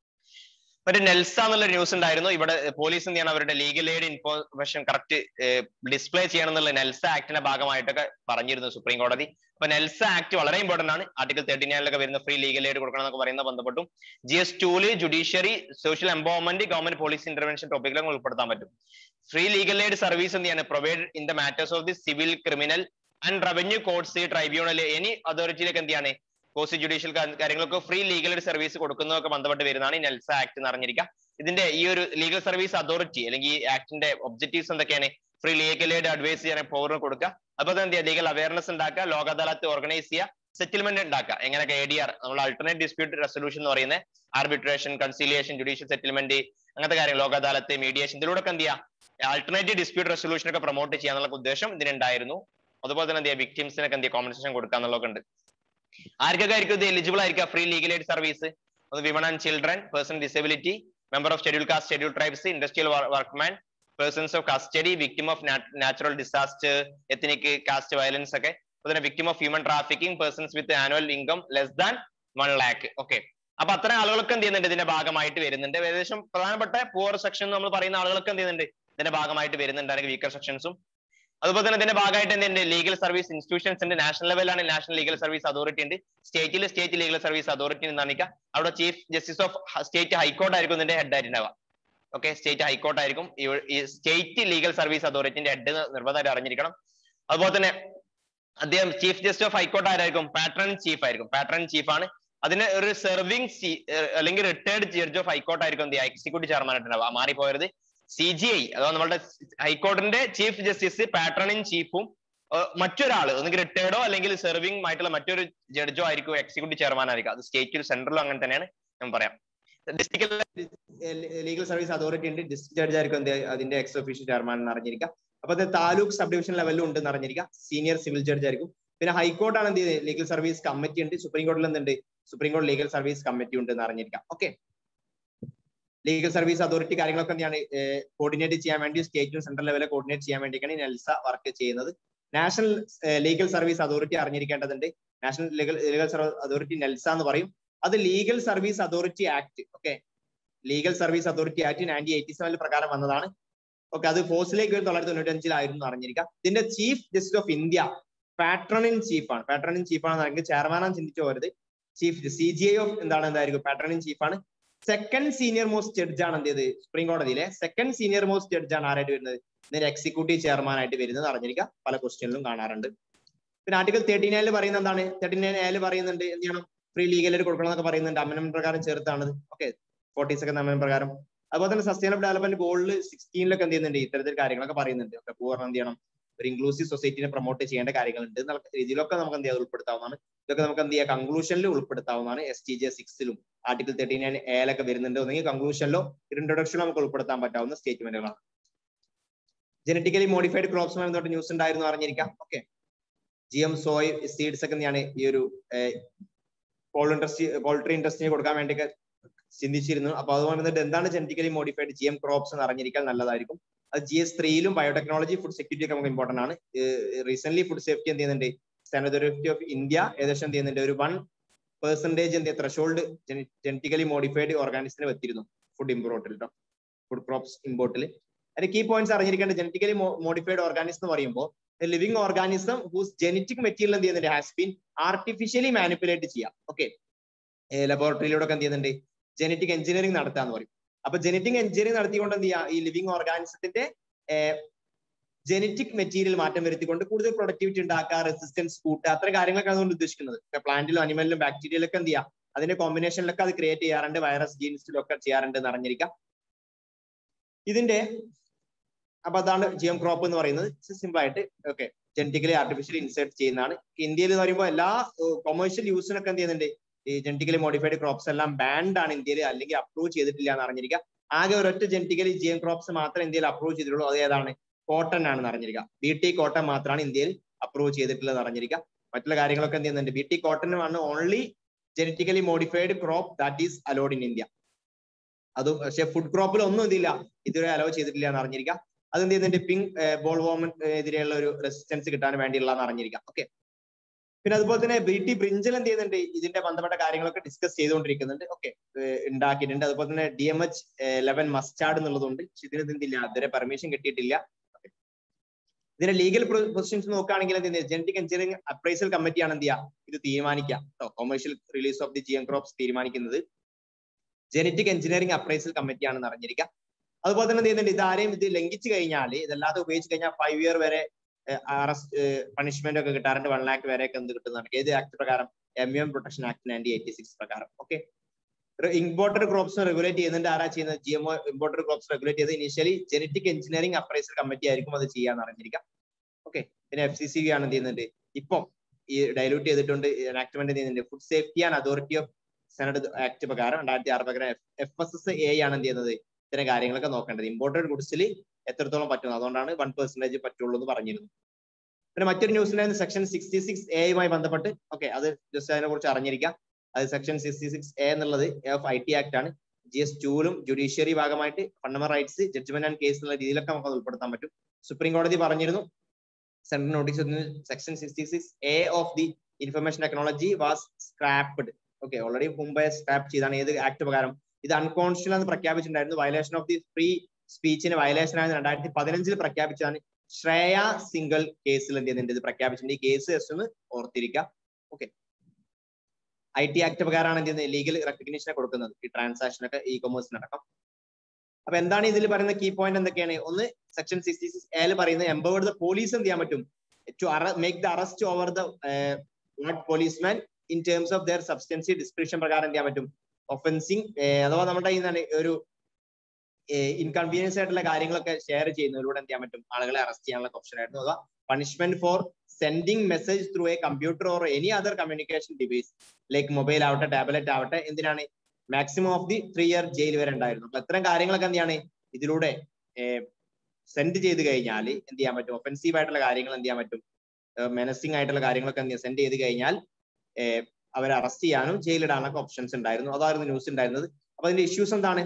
[SPEAKER 1] ഒരു നെൽസ എന്നുള്ള ന്യൂസ് ഉണ്ടായിരുന്നു ഇവിടെ പോലീസ് എന്ത് ചെയ്യണം അവരുടെ legal aid information correct display ചെയ്യണം എന്നുള്ള നെൽസ ആക്ടിന്റെ ഭാഗമായിട്ടൊക്കെ പറഞ്ഞിരുന്നു സുപ്രീം കോടതി അപ്പൊ നെൽസ ആക്ട് വളരെ ഇമ്പോർട്ടന്റ് ആണ് ആർട്ടിക്കൽ തേർട്ടി നയനിലൊക്കെ വരുന്ന ഫ്രീ ലീഗൽ എയ്ഡ് കൊടുക്കണം എന്നൊക്കെ പറയുന്ന ബന്ധപ്പെട്ടും ജി എസ് ടൂല് judiciary social empowerment government police intervention ടോപ്പിക്കിലൊക്കെ ഉൾപ്പെടുത്താൻ പറ്റും ഫ്രീ ലീഗൽ എയ്ഡ് സർവീസ് എന്ത് ചെയ്യാണ് provide in the matters of the civil criminal and revenue courts tribunal any അതോറിറ്റിയിലേക്ക് എന്ത് ചെയ്യാണ് കോസ്റ്റ് ജുഡീഷ്യൽ കാര്യങ്ങളൊക്കെ ഫ്രീ ലീഗൽ സർവീസ് കൊടുക്കുന്നതൊക്കെ ബന്ധപ്പെട്ട് വരുന്നതാണ് ഈ നെൽസ ആക്ട് എന്ന് അറിഞ്ഞിരിക്കുക ഇതിന്റെ ഈ ഒരു ലീഗൽ സർവീസ് അതോറിറ്റി അല്ലെങ്കിൽ ഈ ആക്ടിന്റെ ഒബ്ജക്റ്റീവ്സ് എന്തൊക്കെയാണ് ഫ്രീ ലീഗൽ എയ്ഡ് അഡ്വൈസ് ചെയ്യാൻ പവർ കൊടുക്കുക അതുപോലെ തന്നെ എന്ത് ചെയ്യുക ലീഗൽ അവയർനെസ് ഉണ്ടാക്കുക ലോക അദാലത്ത് ഓർഗനൈസ് ചെയ്യുക സെറ്റിൽമെന്റ് ഉണ്ടാക്കുക എങ്ങനെയൊക്കെ എ ഡി ആർ നമ്മൾ അൾട്ടർനേറ്റ് ഡിസ്പ്യൂട്ട് റെസൊല്യൂഷൻ എന്ന് പറയുന്നത് ആർബിട്രേഷൻ കൺസീലിയേഷൻ ജുഡീഷ്യൽ സെറ്റിൽമെന്റ് അങ്ങനത്തെ കാര്യം ലോക അദാലത്ത് മീഡിയേഷൻ ഇതിലൂടെ ഒക്കെ എന്ത് ചെയ്യുക ആൾട്ടർനേറ്റീവ് ഡിസ്പ്യൂട്ട് റെസൊല്യൂഷൻ ഒക്കെ പ്രൊമോട്ട് ചെയ്യാന്നുള്ള ഉദ്ദേശം ഇതിനുണ്ടായിരുന്നു അതുപോലെ തന്നെ എന്ത് ചെയ്യുക വിക്ടിംസിനൊക്കെ എന്ത് ചെയ്യുക കോമ്പൻസേഷൻ കൊടുക്കുക എന്നുള്ളതൊക്കെ ഉണ്ട് ആർക്കൊക്കെ ആയിരിക്കും ഇത് എലിജിബിൾ ആയിരിക്കുക ഫ്രീ ലീഗൽ എയ്ഡ് സർവീസ് ഒന്ന് women and children person disability member of schedule caste schedule tribes industrial workman persons of custody victim of natural disaster ethnic caste violence ഒക്കെ അതുപോലെ victim of human trafficking persons with annual income less than one lakh okay അപ്പൊ അത്തരം ആളുകളൊക്കെ എന്ത് ചെയ്യുന്നുണ്ട് ഇതിന്റെ ഭാഗമായിട്ട് വരുന്നുണ്ട് ഏകദേശം പ്രധാനപ്പെട്ട പുവർ സെക്ഷൻ നമ്മൾ പറയുന്ന ആളുകളൊക്കെ എന്ത് ചെയ്യുന്നുണ്ട് ഇതിന്റെ ഭാഗമായിട്ട് വരുന്നുണ്ട് അല്ലെങ്കിൽ വീക്കർ സെക്ഷൻസും അതുപോലെ തന്നെ ഇതിന്റെ ഭാഗമായിട്ട് എന്തുണ്ട് ലീഗൽ സർവീസ് ഇൻസ്റ്റിറ്റ്യൂഷൻസ് ഉണ്ട് നാഷണൽ ലെവലാണ് നാഷണൽ ലീഗൽ സർവീസ് അതോറിറ്റി ഉണ്ട് സ്റ്റേറ്റിൽ സ്റ്റേറ്റ് ലീഗൽ സർവീസ് അതോറിറ്റി എന്നാണ് അവിടെ chief justice of state high court ആയിരിക്കും ഇതിന്റെ ഹെഡ് ആയിട്ടുണ്ടാവുക ഓക്കെ സ്റ്റേറ്റ് ഹൈക്കോർട്ട് ആയിരിക്കും ഈ സ്റ്റേറ്റ് ലീഗൽ സർവീസ് അതോറിറ്റിന്റെ ഹെഡ് നിർബന്ധമായിട്ട് അറിഞ്ഞിരിക്കണം അതുപോലെ തന്നെ അദ്ദേഹം ചീഫ് ജസ്റ്റിസ് ഓഫ് ഹൈക്കോർട്ട് ആരായിരിക്കും പാട്രൺ ചീഫ് ആയിരിക്കും പാട്രൺ ചീഫ് ആണ് അതിന് ഒരു സെർവിംഗ് അല്ലെങ്കിൽ റിട്ടയർഡ് ജഡ്ജ് ഓഫ് ഹൈക്കോർട്ട് ആയിരിക്കും എന്ത് എക്സിക്യൂട്ടീവ് ചെയർമാൻ ആയിട്ടുണ്ടാവുക മാറിപ്പോയത് സി ജി ഐ അഥവാ നമ്മുടെ ഹൈക്കോടതിന്റെ ചീഫ് ജസ്റ്റിസ് പാട്രണും ചീഫും മറ്റൊരാൾ ഒന്നുകിൽ റിട്ടയർഡോ അല്ലെങ്കിൽ സെർവിംഗ് ആയിട്ടുള്ള മറ്റൊരു ജഡ്ജോ ആയിരിക്കും എക്സിക്യൂട്ടീവ് ചെയർമാൻ ആയിരിക്കും അത് സ്റ്റേറ്റിൽ സെൻട്രലും അങ്ങനെ തന്നെയാണ് ഞാൻ പറയാം ഡിസ്ട്രിക്ട് ലീഗൽ സർവീസ് അതോറിറ്റി ഉണ്ട് ഡിസ്ട്രിക്ട് ജഡ്ജ് ആയിരിക്കും അതിന്റെ എക്സ് ഒഫീഷ്യൽ ചെയർമാൻ എന്ന് അറിഞ്ഞിരിക്കുക
[SPEAKER 2] അപ്പൊ അത് താലൂക്ക് സബ് ഡിവിഷൻ ലെവലിലും ഉണ്ടെന്ന് അറിഞ്ഞിരിക്കുക സീനിയർ സിവിൽ ജഡ്ജ് ആയിരിക്കും പിന്നെ ഹൈക്കോർട്ടാണ് എന്ത് ചെയ്തത് ലീഗൽ സർവീസ് കമ്മിറ്റി ഉണ്ട് സുപ്രീം കോടതിയിൽ എന്തുണ്ട് സുപ്രീം കോടതി ലീഗൽ സർവീസ് കമ്മിറ്റി ഉണ്ട് എന്ന് അറിഞ്ഞിരിക്കാം ഓക്കെ ലീഗൽ സർവീസ് അതോറിറ്റി കാര്യങ്ങളൊക്കെ എന്താണ് കോർഡിനേറ്റ് ചെയ്യാൻ വേണ്ടി സ്റ്റേറ്റും സെൻട്രൽ ലെവലിൽ കോർഡിനേറ്റ് ചെയ്യാൻ വേണ്ടിയിട്ടാണ് ഈ നെൽസ വർക്ക് ചെയ്യുന്നത് നാഷണൽ ലീഗൽ സർവീസ് അതോറിറ്റി അറിഞ്ഞിരിക്കേണ്ടതുണ്ട് national legal legal service authority NALSA എന്ന് പറയും അത് legal service authority act okay legal service authority act nineteen eighty സെവനിൽ പ്രകാരം വന്നതാണ് ഓക്കെ അത് ഫോഴ്സിലേക്ക് വരും തൊള്ളായിരത്തി തൊണ്ണൂറ്റി അഞ്ചിലായിരുന്നു അറിഞ്ഞിരിക്കുക ഇതിന്റെ chief justice of India patron in chief ആണ് പാട്രൺ ഇൻ ചീഫ് ആണെന്ന് ചെയർമാനാണ് ചിന്തിച്ചു പോരുത് chief C J I of എന്താണ് എന്തായിരിക്കും പാട്രൺ ഇൻ ചീഫ് ആണ് സെക്കൻഡ് സീനിയർ മോസ്റ്റ് ജഡ്ജ് ആണ് എന്ത് ചെയ്ത് സുപ്രീം കോടതിയിലെ സെക്കൻഡ് സീനിയർ മോസ്റ്റ് ജഡ്ജ് ആണ് ആരായിട്ട് വരുന്നത് ഇതിന്റെ എക്സിക്യൂട്ടീവ് ചെയർമാൻ ആയിട്ട് വരുന്നത് അറിഞ്ഞിരിക്കുക പല ക്വസ്റ്റ്യനിലും കാണാറുണ്ട് പിന്നെ ആർട്ടിക്കൽ തേർട്ടി നയനിൽ പറയുന്നത് എന്താണ് തേർട്ടി നയൻ എയിൽ പറയുന്നുണ്ട് എന്ത് ചെയ്യണം ഫ്രീ ലീഗൽ കൊടുക്കണം എന്നൊക്കെ പറയുന്നുണ്ട് അമനം പ്രകാരം ചേർത്താണ് ഓക്കെ ഫോർട്ടി സെക്കൻഡ് അമനം പ്രകാരം അതുപോലെ തന്നെ സസ്റ്റൈനബിൾ ഡെവലപ്മെന്റ് ഗോളിൽ സിക്സ്റ്റീനിലൊക്കെ എന്ത് ചെയ്യുന്നുണ്ട് ഇത്തരത്തിൽ കാര്യങ്ങളൊക്കെ പറയുന്നുണ്ട് ഒക്കെ പൂർണ്ണം എന്ത് ചെയ്യണം ഒരു ഇൻക്ലൂസീവ് സൊസൈറ്റിനെ പ്രൊമോട്ട് ചെയ്യേണ്ട കാര്യങ്ങളുണ്ട് എന്നുള്ള രീതിയിലൊക്കെ നമുക്ക് എന്ത് ചെയ്യാം ഉൾപ്പെടുത്താവുന്നതാണ് ഇതൊക്കെ നമുക്ക് എന്ത് ചെയ്യാം കൺക്ലൂഷനിൽ ഉൾപ്പെടുത്താവുന്നതാണ് എസ് ടി ജെ സിക്സിലും ആർട്ടിക്കിൾ തേർട്ടി നയൻ എയിലൊക്കെ വരുന്നുണ്ട് ഒന്നെങ്കിൽ കൺക്ലൂഷനിലോ ഇൻട്രൊഡക്ഷനിലോ നമുക്ക് ഉൾപ്പെടുത്താൻ പറ്റാവുന്ന സ്റ്റേറ്റ്മെന്റുകളാണ് ജനറ്റിക്കലി മോഡിഫൈഡ് ക്രോപ്സ് ബന്ധപ്പെട്ട് ന്യൂസ് ഉണ്ടായിരുന്നു അറിഞ്ഞിരിക്കാം okay G M soy seeds ഒക്കെ തന്നെയാണ് ഈ ഒരു പോൾ ഇൻഡസ്ട്രി പോൾട്രി ഇൻഡസ്ട്രിയെ കൊടുക്കാൻ വേണ്ടി ചിന്തിച്ചിരുന്നു അപ്പൊ അതുകൊണ്ട് വന്നിട്ട് എന്താണ് genetically modified G M crops എന്ന് അറിഞ്ഞിരിക്കാൻ നല്ലതായിരിക്കും അത് ജി എസ് ത്രീയിലും ബയോടെക്നോളജി ഫുഡ് സെക്യൂരിറ്റി ഒക്കെ നമുക്ക് ഇമ്പോർട്ടന്റ് ആണ് റീസെന്റ് ഫുഡ് സേഫ്റ്റി എന്ത് ചെയ്യുന്നുണ്ട് സ്റ്റാൻഡേർഡ് അതോറിറ്റി ഓഫ് ഇന്ത്യ ഏകദേശം എന്ത് ചെയ്യുന്നുണ്ട് ഒരു വൺ പെർസെന്റേജ് എന്ത് ത്രഷോൾഡ് ജനറ്റിക്കലി മോഡിഫൈഡ് ഓർഗാനിസത്തിന് വെച്ചിരുന്നു ഫുഡ് ഇമ്പോർട്ടിൽ കേട്ടോ ഫുഡ് ക്രോപ്സ് ഇമ്പോർട്ടിൽ അതിന്റെ കീ പോയിന്റ്സ് അറിഞ്ഞിരിക്കേണ്ട ജനറ്റിക്കലി മോഡിഫൈഡ് ഓർഗാനിസം എന്ന് പറയുമ്പോൾ living organism whose genetic material എന്ത് ചെയ്യുന്നുണ്ട് ഹാസ് ബീൻ ആർട്ടിഫിഷ്യലി മാനിപ്പുലേറ്റ് ചെയ്യാം ഓക്കെ ലബോറട്ടറിയിലൂടെ ഒക്കെ എന്ത് ചെയ്യുന്നുണ്ട് ജനറ്റിക് എഞ്ചിനീയറിംഗ് നടത്തുക എന്ന് പറയും അപ്പൊ ജനറ്റിക് എഞ്ചിനീയറിംഗ് നടത്തിക്കൊണ്ട് എന്ത് ചെയ്യുക ഈ ലിവിംഗ് ഓർഗാനിസത്തിന്റെ ജനറ്റിക് മെറ്റീരിയൽ മാറ്റം വരുത്തിക്കൊണ്ട് കൂടുതൽ പ്രൊഡക്ടിവിറ്റി ഉണ്ടാക്കുക റെസിസ്റ്റൻസ് കൂട്ടുക അത്തരം കാര്യങ്ങളൊക്കെ അതുകൊണ്ട് ഉദ്ദേശിക്കുന്നത് പ്ലാന്റിലും അനിമലിലും ബാക്ടീരിയയിലൊക്കെ എന്ത് ചെയ്യുക അതിന്റെ കോമ്പിനേഷനിലൊക്കെ അത് ക്രിയേറ്റ് ചെയ്യാറുണ്ട് വൈറസ് ജീൻസിലും ഒക്കെ ചെയ്യാറുണ്ട് എന്ന് അറിഞ്ഞിരിക്കാം ഇതിന്റെ അപ്പൊ അതാണ് ജിയം ക്രോപ്പ് എന്ന് പറയുന്നത് സിമ്പിൾ ആയിട്ട് ഓക്കെ ജനറ്റിക്കലി ആർട്ടിഫിഷ്യലി ഇൻസേർട്ട് ചെയ്യുന്നതാണ് ഇന്ത്യയിൽ എന്ന് പറയുമ്പോൾ എല്ലാ കൊമേഴ്ഷ്യൽ യൂസിനൊക്കെ എന്ത് ചെയ്യുന്നുണ്ട് ഈ ജനറ്റിക്കലി മോഡിഫൈഡ് ക്രോപ്സ് എല്ലാം ബാൻഡ് ആണ് ഇന്ത്യയിൽ അല്ലെങ്കിൽ അപ്രൂവ് ചെയ്തിട്ടില്ല എന്ന് അറിഞ്ഞിരിക്കുക ആകെ ഒരൊറ്റ ജനറ്റിക്കലി ജിയം ക്രോപ്സ് മാത്രമേ ഇന്ത്യയിൽ അപ്രൂവ് ചെയ്തിട്ടുള്ളൂ അത് ഏതാണ് കോട്ടൺ ആണെന്ന് അറിഞ്ഞിരിക്കുക ബി ടി കോട്ടൺ മാത്രമാണ് ഇന്ത്യയിൽ അപ്രൂവ് ചെയ്തിട്ടുള്ളത് അറിഞ്ഞിരിക്കുക മറ്റുള്ള കാര്യങ്ങളൊക്കെ എന്ത് ചെയ്യുന്നുണ്ട് ബി ടി കോട്ടനുമാണ് only genetically modified crop that is allowed in India അത് പക്ഷെ ഫുഡ് ക്രോപ്പിൽ ഒന്നും ഇതില്ല ഇതുവരെ അലോ ചെയ്തിട്ടില്ല എന്ന് അറിഞ്ഞിരിക്കുക അത് എന്ത് ചെയ്യുന്നുണ്ട് പിങ്ക് ബോൾ വോമൻ എതിരെയുള്ള ഒരു റെസിസ്റ്റൻസ് കിട്ടാൻ വേണ്ടിയുള്ളതെന്ന് അറിഞ്ഞിരിക്കാം ഓക്കെ പിന്നെ അതുപോലെ തന്നെ ബി ടി ബ്രിഞ്ചൽ എന്ത് ചെയ്യുന്നുണ്ട് ഇതിന്റെ ബന്ധപ്പെട്ട കാര്യങ്ങളൊക്കെ ഡിസ്കസ് ചെയ്തുകൊണ്ടിരിക്കുന്നുണ്ട് ഓക്കെ ഉണ്ടാക്കിയിട്ടുണ്ട് അതുപോലെ തന്നെ D M H eleven mustard എന്നുള്ളതുണ്ട് പക്ഷെ ഇതിന് എന്തില്ല അതുവരെ പെർമിഷൻ കിട്ടിയിട്ടില്ല ഇതിന്റെ ലീഗൽ പൊസിഷൻസ് നോക്കുകയാണെങ്കിൽ എന്ത് ജനറ്റിക് എഞ്ചിനീയറിംഗ് അപ്രൈസൽ കമ്മിറ്റിയാണ് എന്ത് ചെയ്യുക ഇത് തീരുമാനിക്കുക commercial release of the G M crops തീരുമാനിക്കുന്നത് ജനറ്റിക് എഞ്ചിനീയറിംഗ് അപ്രൈസൽ കമ്മിറ്റിയാണെന്ന് അറിഞ്ഞിരിക്കുക അതുപോലെ തന്നെ എന്ത് ചെയ്യുന്നുണ്ട് ഇത് ആരെയും ഇത് ലംഘിച്ചു കഴിഞ്ഞാൽ ഇതല്ലാതെ ഉപയോഗിച്ച് കഴിഞ്ഞാൽ ഫൈവ് ഇയർ വരെ അറസ്റ്റ് പണിഷ്മെന്റ് ഒക്കെ കിട്ടാറുണ്ട് വൺ ലാക്ക് വരെ ഒക്കെ എന്ത് കിട്ടുന്നതാണ് ഏത് ആക്ട് പ്രകാരം M M protection act nineteen eighty six പ്രകാരം ഓക്കെ ഇമ്പോർട്ടഡ് ക്രോപ്സ് റെഗുലേറ്റ് ചെയ്യുന്നുണ്ട് ആരാ ചെയ്യുന്നത് G M O imported crops regulate ചെയ്ത് initially genetic engineering appraisal committee ആയിരിക്കും അത് ചെയ്യാന്ന് അറിഞ്ഞിരിക്കാം ഓക്കെ പിന്നെ എഫ് സി സി ബി ആണ് എന്ത് ചെയ്യുന്നുണ്ട് ഇപ്പം ഈ ഡൈലൂട്ട് ചെയ്തിട്ടുണ്ട് എനാക്ട്മെന്റ് ചെയ്യുന്നുണ്ട് food safety and authority of senate act പ്രകാരം രണ്ടായിരത്തി ആറ് പ്രകാരം എഫ് എസ് എസ് എ ആണ് എന്ത് ചെയ്യുന്നത് ഇത്തരം കാര്യങ്ങളൊക്കെ നോക്കേണ്ടത് ഇമ്പോർട്ടഡ് ഗുഡ്സിൽ എത്രത്തോളം പറ്റുന്നു അതുകൊണ്ടാണ് വൺ പെർസെന്റേജ് പറ്റുള്ളൂ എന്ന് പറഞ്ഞിരുന്നു പിന്നെ മറ്റൊരു ന്യൂസിലായിരുന്നു സെക്ഷൻ സിക്സ്റ്റി സിക്സ് എയുമായി ബന്ധപ്പെട്ട് ഓക്കെ അത് ജസ്റ്റ് അതിനെ കുറിച്ച് അറിഞ്ഞിരിക്കാം അത് സെക്ഷൻ സിക്സ്റ്റി സിക്സ് എ എന്നുള്ളത് ഓഫ് ഐ ടി ആക്ട് ആണ് ജി എസ് ടൂലും ജുഡീഷ്യറി ഭാഗമായിട്ട് fundamental rights judgement and case എന്നുള്ള രീതിയിലൊക്കെ നമുക്ക് ഉൾപ്പെടുത്താൻ പറ്റും സുപ്രീം കോടതി പറഞ്ഞിരുന്നു central notice section sixty six A of the information technology was scrapped okay already മുമ്പേ സ്ക്രാപ്പ് ചെയ്താണ് ഏത് ആക്ട് പ്രകാരം ഇത് അൺകോൺസ്റ്റിറ്റ്യൂഷൻ എന്ന് പ്രഖ്യാപിച്ചിട്ടുണ്ടായിരുന്നു വയലേഷൻ ഓഫ് ദി ഫ്രീ സ്പീച്ചിന് വയലേഷൻ ആയത് രണ്ടായിരത്തി പതിനഞ്ചിൽ പ്രഖ്യാപിച്ചതാണ് ശ്രേയ സിംഗിൾ കേസിൽ എന്ത് ചെയ്യുന്നുണ്ട് ഇത് പ്രഖ്യാപിച്ചിട്ടുണ്ട് ഈ കേസ് ജസ്റ്റ് ഒന്ന് ഓർത്തിരിക്കുക ഓക്കെ ഐ ടി ആക്ട് പ്രകാരമാണ് എന്ത് ചെയ്യുന്നത് ലീഗൽ റെക്കഗ്നീഷനെ കൊടുക്കുന്നത് ഈ ട്രാൻസാക്ഷൻ ഒക്കെ ഇ കൊമേഴ്സിനടക്കം അപ്പൊ എന്താണ് ഇതിൽ പറയുന്ന കീ പോയിന്റ് എന്തൊക്കെയാണ് ഒന്ന് സെക്ഷൻ സിക്സ്റ്റി സിക്സ് എയിൽ പറയുന്നത് എംപവേർഡ് ദ പോലീസ് എന്ത് ചെയ്യാൻ പറ്റും to make the arrest over the policeman in terms of their substantive description പ്രകാരം എന്ത് ചെയ്യാൻ പറ്റും ഒഫൻസിങ് അഥവാ നമ്മുടെ ഈ ഒരു ഇൻകൺവീനിയൻസ് ആയിട്ടുള്ള കാര്യങ്ങളൊക്കെ ഷെയർ ചെയ്യുന്നതിലൂടെ എന്ത് ചെയ്യാൻ പറ്റും ആളുകളെ അറസ്റ്റ് ചെയ്യാനുള്ള ഓപ്ഷൻ ആയിരുന്നു അഥവാ punishment for sending message through a computer or any other communication device like mobile ആവട്ടെ ടാബ്ലറ്റ് ആവട്ടെ എന്തിനാണ് maximum of the three year jail വരെ ഉണ്ടായിരുന്നു അപ്പൊ ഇത്തരം കാര്യങ്ങളൊക്കെ എന്താണ് ഇതിലൂടെ സെൻഡ് ചെയ്ത് കഴിഞ്ഞാൽ എന്ത് ചെയ്യാൻ പറ്റും ഒഫൻസീവ് ആയിട്ടുള്ള കാര്യങ്ങൾ എന്ത് ചെയ്യാൻ പറ്റും മെനസിംഗ് ആയിട്ടുള്ള കാര്യങ്ങളൊക്കെ എന്ത് സെൻഡ് ചെയ്ത് കഴിഞ്ഞാൽ അവരെ അറസ്റ്റ് ചെയ്യാനും ജയിലിടാനൊക്കെ ഓപ്ഷൻസ് ഉണ്ടായിരുന്നു അതായിരുന്നു ന്യൂസ് ഉണ്ടായിരുന്നത് അപ്പൊ അതിന്റെ ഇഷ്യൂസ് എന്താണ്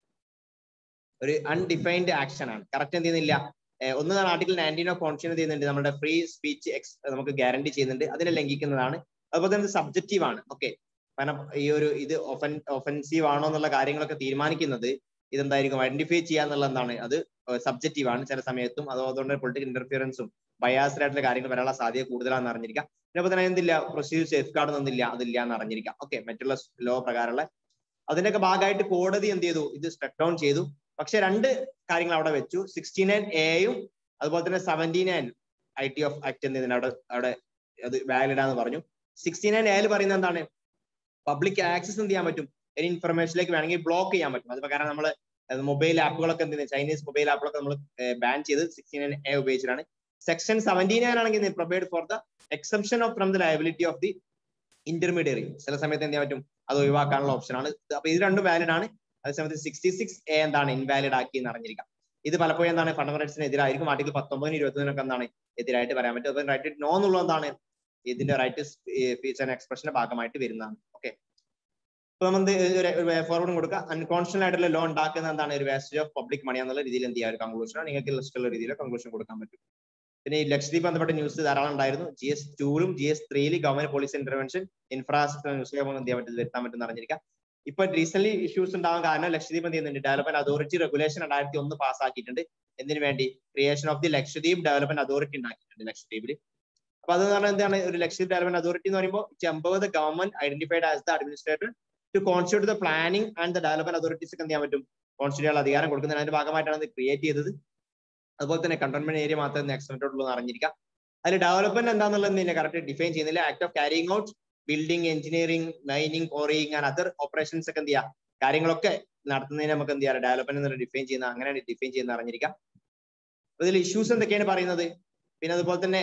[SPEAKER 2] ഒരു അൺഡിഫൈൻഡ് ആക്ഷൻ ആണ് കറക്റ്റ് എന്ത് ചെയ്യുന്നില്ല ഒന്ന് ആർട്ടിക്കിൾ നയൻറ്റീൻ ഓഫ് കോൺസ്റ്റിറ്റ്യൂഷൻ ചെയ്യുന്നുണ്ട് നമ്മുടെ ഫ്രീ സ്പീച്ച് എക്സ് നമുക്ക് ഗ്യാരണ്ടി ചെയ്യുന്നുണ്ട് അതിനെ ലംഘിക്കുന്നതാണ് അതുപോലെ തന്നെ സബ്ജക്റ്റീവ് ആണ് ഓക്കെ കാരണം ഈ ഒരു ഇത് ഒഫൻ ഒഫൻസീവ് ആണോ എന്നുള്ള കാര്യങ്ങളൊക്കെ തീരുമാനിക്കുന്നത് ഇതെന്തായിരിക്കും ഐഡന്റിഫൈ ചെയ്യുക എന്നുള്ള എന്താണ് അത് സബ്ജക്റ്റീവ് ആണ് ചില സമയത്തും അതുകൊണ്ട് പൊളിറ്റിക്കൽ ഇന്റർഫിയറൻസും ബയാസ്ഡ് ആയിട്ടുള്ള കാര്യങ്ങൾ വരാനുള്ള സാധ്യത കൂടുതലാണെന്ന് അറിഞ്ഞിരിക്കാം പിന്നെ തന്നെ എന്തില്ല പ്രൊസീജിയർ സേഫ് ഗാർഡ് ഒന്നില്ല അതില്ല എന്ന് അറിഞ്ഞിരിക്കാം ഓക്കെ മറ്റുള്ള ലോ പ്രകാരമുള്ള അതിന്റെയൊക്കെ ഭാഗമായിട്ട് കോടതി എന്ത് ചെയ്തു ഇത് സ്റ്റെപ്പ് ഡൗൺ ചെയ്തു പക്ഷെ രണ്ട് കാര്യങ്ങൾ അവിടെ വെച്ചു സിക്സ്റ്റി നയൻ എയും അതുപോലെ തന്നെ seventy nine I T of act എന്നതിന് അവിടെ അവിടെ അത് വാലിഡ് ആണെന്ന് പറഞ്ഞു സിക്സ്റ്റി നയൻ എയിൽ പറയുന്നത് എന്താണ് പബ്ലിക് ആക്സസ് എന്ത് ചെയ്യാൻ പറ്റും ഒരു ഇൻഫർമേഷനിലേക്ക് വേണമെങ്കിൽ ബ്ലോക്ക് ചെയ്യാൻ പറ്റും അത് കാരണം നമ്മൾ മൊബൈൽ ആപ്പുകളൊക്കെ എന്ത് ചൈനീസ് മൊബൈൽ ആപ്പുകളൊക്കെ നമ്മൾ ബാൻ ചെയ്ത് സിക്സ്റ്റി നയൻ എ ഉപയോഗിച്ചിട്ടാണ് സെക്ഷൻ സെവന്റി നയൻ ആണെങ്കിൽ provide for the exemption of from the liability of the intermediary ചില സമയത്ത് എന്ത് ചെയ്യാൻ പറ്റും അത് ഒഴിവാക്കാനുള്ള ഓപ്ഷൻ ആണ് അപ്പൊ ഇത് രണ്ടും വാലിഡ് ആണ് അതേസമയത്ത് സിക്സ്റ്റി സിക്സ് എ എന്താണ് ഇൻവാലിഡ് ആക്കി എന്ന് അറിഞ്ഞിരിക്കാം ഇത് പലപ്പോഴും എന്താണ് ഫണ്ടമെന്റൽ റൈറ്റ്സിന് എതിരായിരിക്കും ആർട്ടിക്കൽ പത്തൊമ്പതിന് ഇരുപത്തിനൊക്കെ എന്താണ് എതിരായിട്ട് പറയാൻ പറ്റും അതുപോലെ റൈറ്റ് നോ എന്നുള്ളത് എന്താണ് ഇതിന്റെ റൈറ്റ് സ്പീച്ച് ആൻഡ് എക്സ്പ്രഷന്റെ ഭാഗമായിട്ട് വരുന്നതാണ് ഓക്കെ ഇപ്പൊ നമ്മൾ ഫോർവേഡും കൊടുക്കുക അൺകോൺഷ്യൽ ആയിട്ടുള്ള ലോ ഉണ്ടാക്കുന്ന എന്താണ് ഒരു വേസ്റ്റേജ് ഓഫ് പബ്ലിക് മണി എന്നുള്ള രീതിയിൽ എന്ത് ചെയ്യാൻ ഒരു കൺക്ലൂഷൻ നിങ്ങൾക്ക് ഇഷ്ടമുള്ള രീതിയിൽ കൺക്ലൂഷൻ കൊടുക്കാൻ പറ്റും പിന്നെ ഈ ലക്ഷദ്വീപ് ബന്ധപ്പെട്ട ന്യൂസ് ധാരാളം ഉണ്ടായിരുന്നു ജി എസ് ടൂലും ജി എസ് ത്രീയിലും ഗവൺമെന്റ് പോളിസി ഇന്റർവെൻഷൻ ഇൻഫ്രാസ്ട്രക്ചർ ന്യൂസിലേക്ക് എന്ത് ചെയ്യാൻ പറ്റും വരുത്താൻ പറ്റും അറിഞ്ഞിരിക്കാം ഇപ്പൊ റീസെന്റ് ഇഷ്യൂസ് ഉണ്ടാവാൻ കാരണം ലക്ഷദ്വീപ് എന്ത് ചെയ്യുന്നുണ്ട് ഡെവലപ്മെന്റ് അതോറിറ്റി റെഗുലേഷൻ രണ്ടായിരത്തി ഒന്ന് പാസ്സാക്കിയിട്ടുണ്ട് എന്തിനു വേണ്ടി creation of the Lakshadweep development authority ഉണ്ടാക്കിയിട്ടുണ്ട് ലക്ഷദ്വീപിൽ അപ്പൊ അത് പറഞ്ഞാൽ എന്താണ് ഒരു ലക്ഷദ്വീപ് ഡെവലപ്മെന്റ് അതോറിറ്റി എന്ന് പറയുമ്പോൾ empower the government identified as the administrator to constitute the planning and the development authorities ഒക്കെ എന്ത് ചെയ്യാൻ പറ്റും കോൺസ്റ്റിറ്റ്യൂട്ട് അധികാരം കൊടുക്കുന്നതിന് അതിന്റെ ഭാഗമായിട്ടാണ് ഇത് ക്രിയേറ്റ് ചെയ്തത് അതുപോലെ തന്നെ കണ്ടോൺമെന്റ് ഏരിയ മാത്രമേ എക്സ്റ്റൻഡ് ഉള്ളൂ എന്ന് അറിഞ്ഞിരിക്കാം അതിൽ ഡെവലപ്മെന്റ് എന്താണെന്നുള്ളത് കറക്റ്റ് ഡിഫൈൻ ചെയ്യുന്നില്ല act of carrying out building engineering mining coring and other operations ഒക്കെ എന്ത് ചെയ്യുക കാര്യങ്ങളൊക്കെ നടത്തുന്നതിന് നമുക്ക് എന്ത് ചെയ്യാം ഡെവലപ്മെന്റ് എന്നുള്ള ഡിഫൈൻ ചെയ്യുന്ന അങ്ങനെയാണ് ഡിഫൈൻ ചെയ്യുന്ന അറിഞ്ഞിരിക്കാം ഇതിൽ ഇഷ്യൂസ് എന്തൊക്കെയാണ് പറയുന്നത് പിന്നെ അതുപോലെ തന്നെ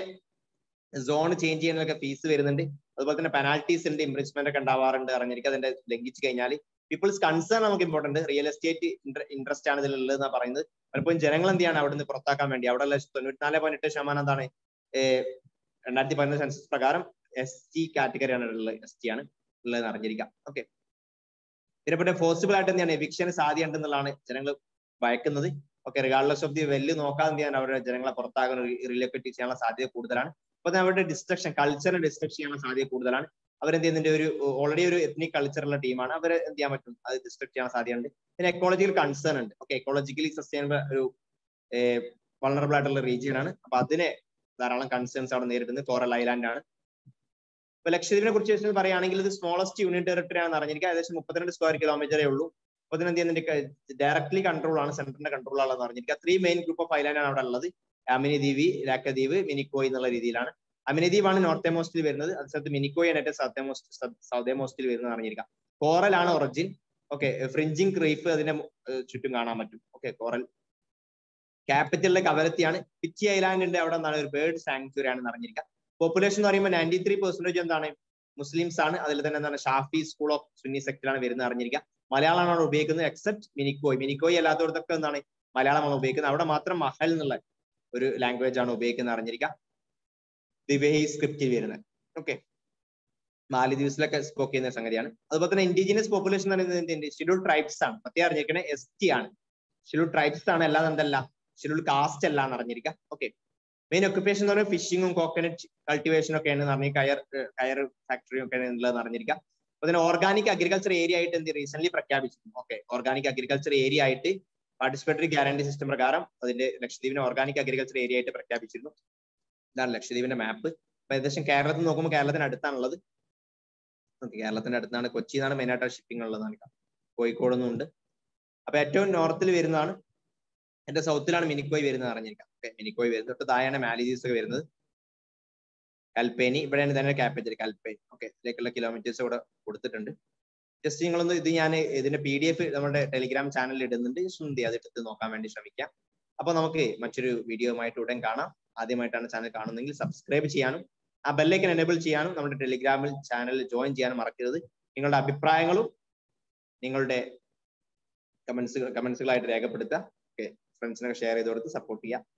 [SPEAKER 2] സോൺ ചേഞ്ച് ചെയ്യുന്നതൊക്കെ ഫീസ് വരുന്നുണ്ട് അതുപോലെ തന്നെ പെനാൽറ്റീസ് ഉണ്ട് ഇംപ്രസ്മെന്റ് ഒക്കെ ഉണ്ടാവാറുണ്ട് അറിഞ്ഞിരിക്കുക അതിന്റെ ലംഘിച്ചു കഴിഞ്ഞാൽ പീപ്പിൾസ് കൺസേൺ നമുക്ക് ഇമ്പോർട്ടന്റ് റിയൽ എസ്റ്റേറ്റ് ഇൻട്രസ്റ്റ് ആണ് ഇതിലുള്ളത് എന്നാണ് പറയുന്നത് പലപ്പോഴും ജനങ്ങൾ എന്ത് ചെയ്യാണ് അവിടെ നിന്ന് പുറത്താക്കാൻ വേണ്ടി അവിടെ തൊണ്ണൂറ്റിനാല് പോയിന്റ് എട്ട് ശതമാനം എന്താണ് രണ്ടായിരത്തി പതിനൊന്ന് സെൻസസ് പ്രകാരം എസ് ടി കാറ്റഗറി ആണ് ഉള്ളത് എസ് ടി ആണ് ഉള്ളതെന്ന് അറിഞ്ഞിരിക്കാം ഓക്കെ പിന്നെ പിന്നെ പോസിബിൾ ആയിട്ട് എന്താണ് എവിക്ഷൻ സാധ്യത ഉണ്ടെന്നുള്ളതാണ് ജനങ്ങൾ ഭയക്കുന്നത് okay regardless of the will നോക്കാതെ എന്ത് ചെയ്യാൻ അവരുടെ ജനങ്ങളെ പുറത്താകാൻ റിലേക്കറ്റ് ചെയ്യാനുള്ള സാധ്യത കൂടുതലാണ് അപ്പൊ അവരുടെ ഡിസ്ട്രക്ഷൻ കൾച്ചറിനെ ഡിസ്ട്രക്ട് ചെയ്യാനുള്ള സാധ്യത കൂടുതലാണ് അവരെന്ത് ചെയ്യുന്നുണ്ട് ഒരു ഓൾറെഡി ഒരു എത്നിക് കൾച്ചറുള്ള ടീമാണ് അവരെ എന്ത് ചെയ്യാൻ പറ്റും അത് ഡിസ്ട്രക്ട് ചെയ്യാൻ സാധ്യതയുണ്ട് പിന്നെ എക്കോളജിക്കൽ കൺസേൺ ഉണ്ട് ഓക്കെ എക്കോളജിക്കലി സസ്റ്റൈനബിൾ ഒരു വൾണറബിൾ ആയിട്ടുള്ള റീജിയൻ ആണ് അപ്പൊ അതിനെ ധാരാളം കൺസേൺസ് അവിടെ നേരിടുന്നത് കോറൽ ഐലാൻഡ് ആണ് ഇപ്പൊ ലക്ഷദ്വീപിനെ കുറിച്ച് പറയുകയാണെങ്കിൽ ഇത് സ്മോളസ്റ്റ് യൂണിയൻ ടെറിട്ടറി ആണെന്ന് അറിഞ്ഞിരിക്കുക ഏകദേശം മുപ്പത്തിരണ്ട് സ്ക്വയർ കിലോമീറ്ററേ ഉള്ളൂ അപ്പൊ ഇതിനെന്ത് ചെയ്യുന്നുണ്ട് ഡയറക്ട്ലി കൺട്രോൾ ആണ് സെന്ററിന്റെ കൺട്രോൾ ആണെന്ന് അറിഞ്ഞിരിക്കുക three main group of island ആണ് അവിടെ ഉള്ളത് അമിനി ദ്വീപ് ലാക്കദ്വീപ് മിനിക്കോയ് എന്നുള്ള രീതിയിലാണ് അമിനദ്വീപ് ആണ് നോർത്ത് മോസ്റ്റിൽ വരുന്നത് അതേസമയത്ത് മിനിക്കോയ് ആണ് ഏറ്റവും സൗത്ത് മോസ്റ്റ് സൗത്ത് മോസ്റ്റിൽ വരുന്നത് അറിഞ്ഞിരിക്കാം കോറൽ ആണ് ഒറിജിൻ ഓക്കെ ഫ്രിഞ്ചിങ് ക്രീഫ് അതിന്റെ ചുറ്റും കാണാൻ പറ്റും ഓക്കെ കോറൽ ക്യാപിറ്റലിലെ കവലത്തിയാണ് പിച്ചി ഐലാൻഡിന്റെ അവിടെ എന്താണ് ഒരു ബേർഡ് സാങ്ച്വറി ആണെന്ന് അറിഞ്ഞിരിക്കാം പോപ്പുലേഷൻ എന്ന് പറയുമ്പോൾ നയൻറ്റി ത്രീ പെർസെന്റേജ് എന്താണ് മുസ്ലിംസ് ആണ് അതിൽ തന്നെ എന്താണ് ഷാഫി സ്കൂൾ ഓഫ് സുന്നി സെക്ടറാണ് വരുന്നത് അറിഞ്ഞിരിക്കുക മലയാളമാണ് അവിടെ ഉപയോഗിക്കുന്നത് എക്സെപ്റ്റ് മിനിക്കോയ് മിനിക്കോയ് അല്ലാത്തടത്തൊക്കെ എന്താണ് മലയാളമാണ് ഉപയോഗിക്കുന്നത് അവിടെ മാത്രം മഹൽ എന്നുള്ള ഒരു ലാംഗ്വേജ് ആണ് ഉപയോഗിക്കുന്നത് അറിഞ്ഞിരിക്കുക ദിവഹി സ്ക്രിപ്റ്റിൽ വരുന്നത് ഓക്കെ മാലിദ്വീപ്സിലൊക്കെ സ്പോക്ക് ചെയ്യുന്ന സംഗതിയാണ് അതുപോലെ തന്നെ ഇൻഡിജിനസ് പോപ്പുലേഷൻ എന്ന് പറയുന്നത് ഷെഡ്യൂൾ ട്രൈബ്സ് ആണ് പ്രത്യേകം അറിഞ്ഞിരിക്കണേ എസ് ടി ആണ് ഷെഡ്യൂൾ ട്രൈബ്സ് ആണ് അല്ലാതെ എന്തല്ല ഷെഡ്യൂൾ കാസ്റ്റ് അല്ല എന്ന് അറിഞ്ഞിരിക്കുക ഓക്കെ മെയിൻ ഒക്യുപ്പേഷൻ എന്ന് പറയുന്നത് ഫിഷിങ്ങും കോക്കനട്ട് കൾട്ടിവേഷനും ഒക്കെയാണ് പറഞ്ഞ കയർ കയർ ഫാക്ടറിയും ഒക്കെ ഉള്ളതെന്ന് അറിഞ്ഞിരിക്കുക അപ്പൊ അതിന് ഓർഗാനിക് അഗ്രികൾച്ചർ ഏരിയ ആയിട്ട് എന്ത് റീസെന്റ് പ്രഖ്യാപിച്ചിരുന്നു ഓക്കെ ഓർഗാനിക് അഗ്രികൾച്ചർ ഏരിയ ആയിട്ട് പാർട്ടിസിപ്പേറ്ററി ഗ്യാരണ്ടി സിസ്റ്റം പ്രകാരം അതിന്റെ ലക്ഷദ്വീപിനെ ഓർഗാനിക് അഗ്രികൾച്ചർ ഏരിയ ആയിട്ട് പ്രഖ്യാപിച്ചിരുന്നു ഇതാണ് ലക്ഷദ്വീപിന്റെ മാപ്പ് അപ്പൊ ഏകദേശം കേരളത്തിൽ നോക്കുമ്പോൾ കേരളത്തിന് അടുത്താണുള്ളത് കേരളത്തിന്റെ അടുത്താണ് കൊച്ചിന്നാണ് മെയിൻ ആയിട്ട് ഷിപ്പിംഗ് ഉള്ളതാണ് കോഴിക്കോട് നിന്നും ഉണ്ട് അപ്പൊ ഏറ്റവും നോർത്തിൽ വരുന്നതാണ് എന്റെ സൗത്തിലാണ് മിനിക്കോയ് വരുന്നത് അറിഞ്ഞിരിക്കാം ഓക്കെ മിനിക്കോയ് വരുന്നത് തൊട്ട് താഴെയാണ് മാലിദ്വീപ്സ് ഒക്കെ വരുന്നത് കൽപ്പേനി ഇവിടെയാണ് തന്നെ ക്യാപിറ്റൽ കൽപ്പേനി ഓക്കെ ഇതിലേക്കുള്ള കിലോമീറ്റേഴ്സ് ഇവിടെ കൊടുത്തിട്ടുണ്ട് ജസ്റ്റ് നിങ്ങളൊന്ന് ഇത് ഞാൻ ഇതിന്റെ പി ഡി എഫ് നമ്മുടെ ടെലിഗ്രാം ചാനലിൽ ഇടുന്നുണ്ട് ജസ്റ്റ് ഒന്ന് അത് എടുത്ത് നോക്കാൻ വേണ്ടി ശ്രമിക്കാം അപ്പൊ നമുക്ക് മറ്റൊരു വീഡിയോയുമായിട്ട് ഉടൻ കാണാം ആദ്യമായിട്ടാണ് ചാനൽ കാണുന്നതെങ്കിൽ സബ്സ്ക്രൈബ് ചെയ്യാനും ആ ബെല്ലൈക്കൻ എനേബിൾ ചെയ്യാനും നമ്മുടെ ടെലിഗ്രാമിൽ ചാനലിൽ ജോയിൻ ചെയ്യാനും മറക്കരുത് നിങ്ങളുടെ അഭിപ്രായങ്ങളും നിങ്ങളുടെ കമന്റ്സുകൾ കമന്റ്സുകളായിട്ട് രേഖപ്പെടുത്തുക ഓക്കെ ഫ്രണ്ട്സിനൊക്കെ ഷെയർ ചെയ്ത് കൊടുത്ത് സപ്പോർട്ട് ചെയ്യുക